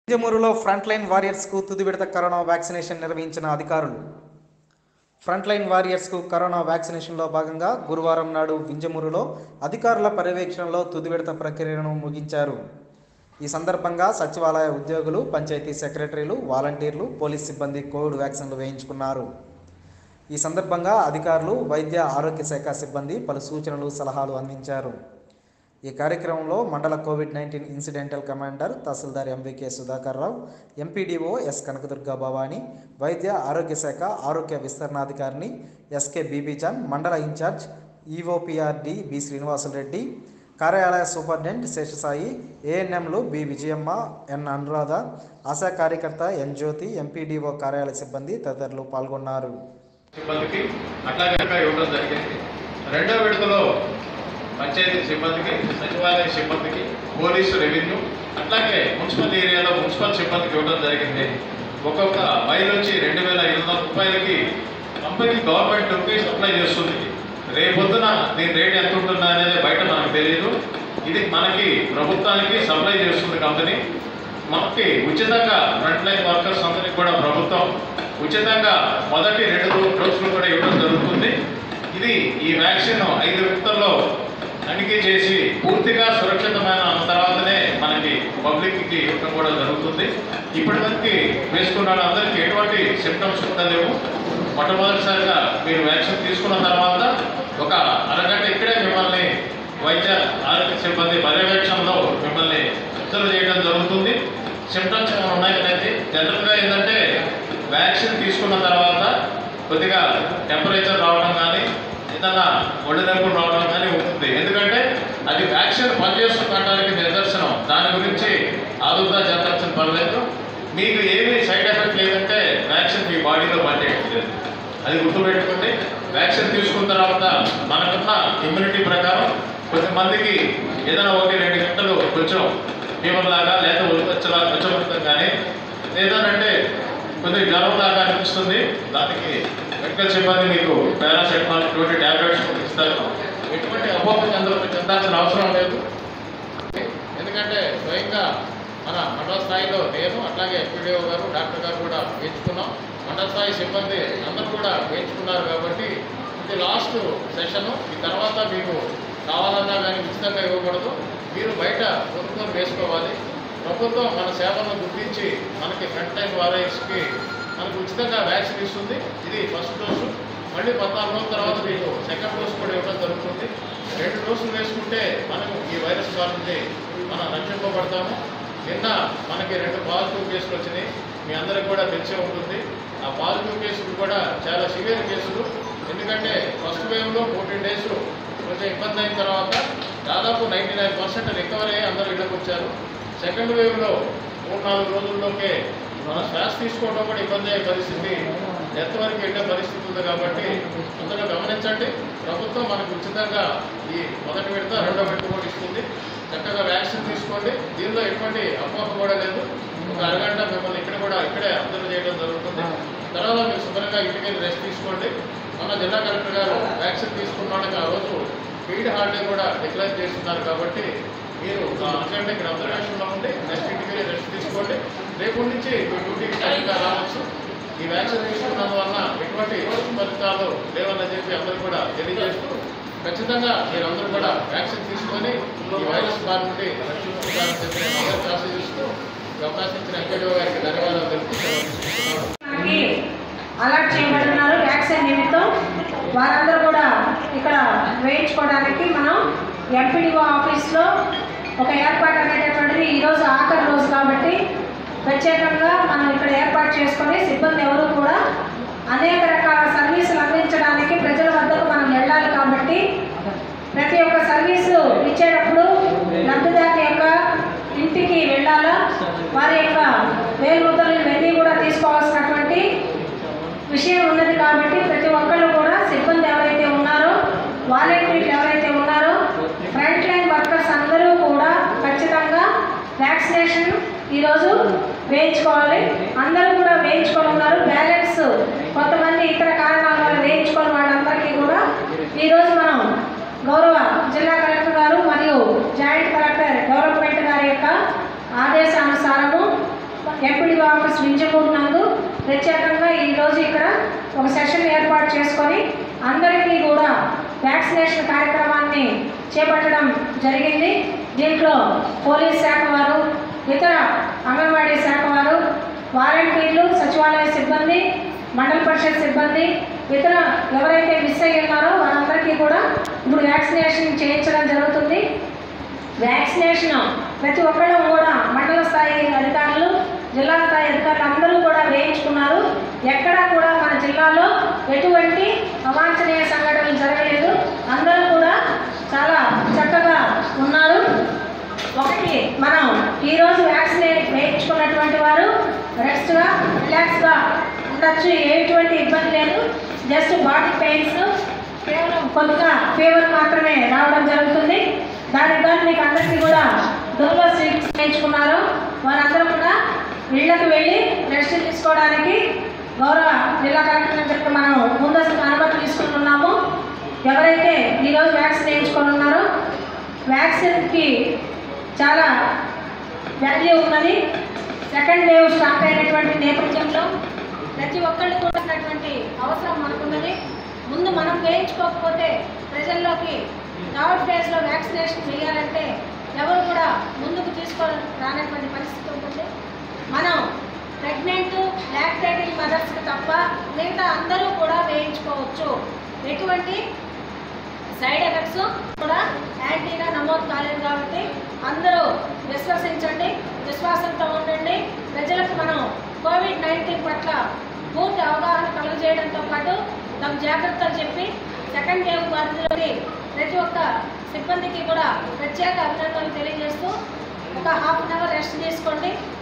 వింజమూరులో front line వారియర్స్కు తుది విడత corona vaccination నిర్వహించిన అధికారులు ఫ్రంట్ లైన్ వారియర్స్కు కరోనా వ్యాక్సినేషన్లో భాగంగా గురువారం నాడు వింజమూరులో అధికారుల పర్యవేక్షణలో తుది విడత ప్రక్రియను ముగించారు ఈ సందర్భంగా సచివాలయ ఉద్యోగులు పంచాయతీ సెక్రటరీలు వాలంటీర్లు పోలీస్ సిబ్బంది కోవిడ్ వ్యాక్సిన్లు వేయించుకున్నారు ఈ సందర్భంగా అధికారులు వైద్య ఆరోగ్య శాఖ సిబ్బంది పలు సూచనలు సలహాలు అందించారు ఈ కార్యక్రమంలో మండల కోవిడ్ నైన్టీన్ ఇన్సిడెంటల్ కమాండర్ తహసీల్దార్ MVK Sudhakar Rao MPDO S Kanakadurga Bhavani వైద్య ఆరోగ్య శాఖ ఆరోగ్య విస్తరణాధికారిని ఎస్కే బీబీజాన్ మండల ఇన్ఛార్జ్ ఈఓపీఆర్డి బి శ్రీనివాసులరెడ్డి కార్యాలయ సూపరింటెండెంట్ శేషసాయి ఏఎన్ఎంలు బి విజయమ్మ ఎన్ అనురాధ ఆశా కార్యకర్త ఎన్ జ్యోతి ఎంపీడీఓ కార్యాలయ సిబ్బంది తదితరులు పాల్గొన్నారు సిబ్బందికి అట్లాగే ఇంకా ఇవ్వడం జరిగింది రెండో విడతలో పంచాయతీ సిబ్బందికి సచివాలయ సిబ్బందికి పోలీసు రెవెన్యూ అట్లాగే మున్సిపల్ ఏరియాలో మున్సిపల్ సిబ్బందికి ఇవ్వడం జరిగింది ఒక్కొక్క మైల్ వచ్చి రెండు వేల ఐదు వందల రూపాయలకి కంపెనీ గవర్నమెంట్కి సప్లై చేస్తుంది రేపొద్దున దీని రేట్ ఎంత ఉంటుందా అనేది బయట మనకు తెలియదు ఇది మనకి ప్రభుత్వానికి సప్లై చేస్తుంది కంపెనీ మనకి ఉచితంగా ఫ్రంట్ లైన్ వర్కర్స్ అందరికి కూడా ప్రభుత్వం ఉచితంగా మొదటి రెండు డోసులు కూడా ఇవ్వడం జరుగుతుంది ఇది ఈ వ్యాక్సిన్ ఐదు విడతల్లో తనిఖీ చేసి పూర్తిగా సురక్షితమైన తర్వాతనే మనకి పబ్లిక్కి ఇవ్వడం కూడా జరుగుతుంది ఇప్పటి వరకు వేసుకున్న వాళ్ళందరికీ ఎటువంటి సిమ్టమ్స్ ఉండలేవు మొట్టమొదటిసారిగా మీరు వ్యాక్సిన్ తీసుకున్న తర్వాత ఒక అరగంట ఇక్కడే మిమ్మల్ని వైద్య ఆరోగ్య సిబ్బంది పర్యవేక్షణలో మిమ్మల్ని అబ్జర్వ్ చేయడం జరుగుతుంది సిమ్టమ్స్ ఏమైనా ఉన్నాయనేది జనరల్గా ఏంటంటే వ్యాక్సిన్ తీసుకున్న తర్వాత కొద్దిగా టెంపరేచర్ రావడం కానీ ఏదన్నా ఒళ్ళు నొప్పులు రావడం కానీ ఉంటుంది ఎందుకంటే అది వ్యాక్సిన్ పనిచేస్తుండటానికి నిదర్శనం దాని గురించి ఆదుర్దా చెందాల్సిన పర్లేదు మీకు ఏమీ సైడ్ ఎఫెక్ట్ లేదంటే వ్యాక్సిన్ మీ బాడీలో పనిచేయట్లేదు అది గుర్తుపెట్టుకోండి వ్యాక్సిన్ తీసుకున్న తర్వాత మనకున్న ఇమ్యూనిటీ ప్రకారం కొంతమందికి ఏదైనా ఒకటి రెండు గంటలు కొంచెం ఫీవర్ లాగా లేదా వచ్చలా వచ్చబడుతుంది కానీ లేదనంటే కొద్దిగా జ్వరం లాగా అనిపిస్తుంది దానికి మెడికల్ సిబ్బంది మీకు పారాసెటమాల్ ఇటువంటి ట్యాబ్లెట్స్ ఇస్తారు ఎటువంటి అపోహ చెంద చెందాల్సిన అవసరం లేదు ఎందుకంటే స్వయంగా మన మండల స్థాయిలో నేను అట్లాగే ఎంపీడీఓ గారు డాక్టర్ గారు కూడా వేయించుకున్నాం మండల స్థాయి సిబ్బంది అందరూ కూడా వేయించుకున్నారు కాబట్టి ఇది లాస్ట్ సెషన్ ఈ తర్వాత మీకు కావాలన్నా కానీ ఉచితంగా ఇవ్వకూడదు మీరు బయట కొనుక్కొని వేసుకోవాలి ప్రభుత్వం మన సేవలను గుర్తించి మనకి ఫ్రంట్ లైన్ వారియర్స్కి మనకు ఉచితంగా వ్యాక్సిన్ ఇస్తుంది ఇది ఫస్ట్ డోసు మళ్ళీ పద్నాలుగు రోజుల తర్వాత మీకు సెకండ్ డోస్ కూడా ఇవ్వడం జరుగుతుంది రెండు డోసులు వేసుకుంటే మనం ఈ వైరస్ బారి నుండి మనం రక్షింపబడతాము నిన్న మనకి రెండు పాజిటివ్ కేసులు వచ్చినాయి మీ అందరికి కూడా తెలిసే ఉంటుంది ఆ పాజిటివ్ కేసులు కూడా చాలా సివియర్ కేసులు ఎందుకంటే ఫస్ట్ వేవ్లో ఫోర్టీన్ డేస్ కొంచెం ఇబ్బంది అయిన తర్వాత దాదాపు నైంటీ నైన్ పర్సెంట్ రికవరీ అయ్యి అందరూ ఇళ్ళకి వచ్చారు సెకండ్ వేవ్లో మూడు నాలుగు రోజుల్లోకే మన శ్వాస తీసుకోవడం కూడా ఇబ్బంది అయ్యే పరిస్థితి డెత్ వరకు వెళ్ళే పరిస్థితి ఉంది కాబట్టి అందరూ గమనించండి ప్రభుత్వం మనకు ఉచితంగా ఈ మొదటి విడత రెండో విడత కూడా ఇస్తుంది చక్కగా వ్యాక్సిన్ తీసుకోండి దీనిలో ఎటువంటి అపోహ కూడా లేదు ఒక అరగంట మిమ్మల్ని ఇక్కడ కూడా ఇక్కడే అబ్జర్వ్ చేయడం జరుగుతుంది తర్వాత మీరు శుభ్రంగా ఇంటికి వెళ్ళి రెస్ట్ తీసుకోండి మన జిల్లా కలెక్టర్ గారు వ్యాక్సిన్ తీసుకున్నాక ఆ రోజు ఫీల్డ్ హాలిడే కూడా డిక్లేర్ చేస్తున్నారు కాబట్టి మీరు ఆ అరగంట ఇక్కడ అబ్జర్వేషన్లో ఉండి నెక్స్ట్ ఇంటికి వెళ్ళి రెస్ట్ తీసుకోండి రేపు నుంచి మీ డ్యూటీకి టైంగా రావచ్చు ఈ వ్యాక్సిన్ తీసుకున్నందువల్ల ఎటువంటి ఫలితాలు లేవని చెప్పి అందరూ కూడా తెలియజేస్తూ ఖచ్చితంగా మీరందరూ కూడా వ్యాక్సిన్ తీసుకొని ఈ వైరస్ బారి నుండి రక్షించుకుంటారని చెప్పి నేను అందరికీ ఆశీర్వదిస్తూ ఈ అవకాశం ఇచ్చిన ఎంపీడీఓ గారికి ధన్యవాదాలు తెలుపుతూ సెలవు తీసుకుంటున్నాను. మనకి అలర్ట్ చేయబడుతున్నారు వ్యాక్సిన్ నిమిత్తం వారందరూ కూడా ఇక్కడ వేయించుకోవడానికి మనం ఎంపీడీఓ ఆఫీస్లో ఒక ఏర్పాటు అనేటటువంటిది ఈరోజు ఆఖరి రోజు కాబట్టి ప్రత్యేకంగా మనం ఇక్కడ ఏర్పాటు చేసుకొని సిబ్బంది ఎవరు కూడా అనేక రకాల సర్వీసులు అందించడానికి ప్రజల వద్దకు మనం వెళ్ళాలి కాబట్టి ప్రతి ఒక్క సర్వీసు ఇచ్చేటప్పుడు లబ్ధిదారుని యొక్క ఇంటికి వెళ్ళాలా వారి యొక్క వేలు ముద్రలు ఇవన్నీ కూడా తీసుకోవాల్సినటువంటి విషయం ఉన్నది కాబట్టి ప్రతి ఒక్కళ్ళు కూడా సిబ్బంది ఎవరైతే ఉన్నారో వాలంటీర్లు ఎవరైతే ఉన్నారో ఫ్రంట్ లైన్ వర్కర్స్ అందరూ కూడా ఖచ్చితంగా వ్యాక్సినేషన్ ఈరోజు వేయించుకోవాలి అందరూ కూడా వేయించుకొని ఉన్నారు బ్యాలెన్స్ కొంతమంది ఇతర కారణాల వల్ల వేయించుకొని వాళ్ళందరికీ కూడా ఈరోజు మనం గౌరవ జిల్లా కలెక్టర్ గారు మరియు జాయింట్ కలెక్టర్ డెవలప్మెంట్ గారి యొక్క ఆదేశానుసారము ఎంపీడీ ఆఫీస్ వింజమూరు నందు ప్రత్యేకంగా ఈరోజు ఇక్కడ ఒక సెషన్ ఏర్పాటు చేసుకొని అందరికీ కూడా వ్యాక్సినేషన్ కార్యక్రమాన్ని చేపట్టడం జరిగింది దీంట్లో పోలీస్ శాఖ వారు ఇతర అంగన్వాడీ శాఖ వారు వాలంటీర్లు సచివాలయ సిబ్బంది మండల పరిషత్ సిబ్బంది ఇతర ఎవరైతే మిస్ అయ్యి ఉన్నారో వారందరికీ కూడా ఇప్పుడు వ్యాక్సినేషన్ చేయించడం జరుగుతుంది వ్యాక్సినేషన్ ప్రతి ఒక్కళ్ళు కూడా మండల స్థాయి అధికారులు జిల్లా స్థాయి అధికారులు అందరూ కూడా వేయించుకున్నారు ఎక్కడా కూడా మన జిల్లాలో ఎటువంటి అవాంఛనీయ సంఘటనలు జరగలేదు అందరూ కూడా చాలా చక్కగా ఉన్నారు ఒకటి మనం ఈరోజు వ్యాక్సినేట్ వేయించుకున్నటువంటి వారు రెస్ట్గా రిలాక్స్గా ఉండొచ్చు ఎటువంటి ఇబ్బంది లేదు జస్ట్ బాడీ పెయిన్స్ కేవలం కొద్దిగా ఫీవర్ మాత్రమే రావడం జరుగుతుంది దానికి గాను మీకు అందరికీ కూడా దొంగ సీట్స్ వేయించుకున్నారు వారందరూ కూడా ఇళ్లకు వెళ్ళి రెస్ట్ తీసుకోవడానికి గౌరవ జిల్లా కలెక్టర్ చెప్పి మనం ముందస్తు అనుమతి తీసుకుంటున్నాము ఎవరైతే ఈరోజు వ్యాక్సిన్ వేయించుకొని ఉన్నారో వ్యాక్సిన్కి చాలా వాల్యూ ఉన్నది సెకండ్ వేవ్ స్టార్ట్ అయినటువంటి నేపథ్యంలో ప్రతి ఒక్కళ్ళు కూడా ఉన్నటువంటి అవసరం మనకున్నది ముందు మనం వేయించుకోకపోతే ప్రజల్లోకి థర్డ్ ఫేజ్లో వ్యాక్సినేషన్ చేయాలంటే ఎవరు కూడా ముందుకు తీసుకొని రానటువంటి పరిస్థితి ఉంటుంది మనం ప్రెగ్నెంట్ లాక్టేటింగ్ మదర్స్కి తప్ప మిగతా అందరూ కూడా వేయించుకోవచ్చు ఎటువంటి సైడ్ ఎఫెక్ట్స్ కూడా యాంటీగా నమోదు కాలేదు కాబట్టి అందరూ విశ్వసించండి విశ్వాసంతో ఉండండి ప్రజలకు మనం కోవిడ్ నైన్టీన్ పట్ల పూర్తి అవగాహన కలుగజేయడంతో పాటు తమ జాగ్రత్తలు చెప్పి సెకండ్ వేవ్ పరిధిలోని ప్రతి ఒక్క సిబ్బందికి కూడా ప్రత్యేక అభినందనలు తెలియజేస్తూ ఒక హాఫ్ అన్ అవర్ రెస్ట్ తీసుకోండి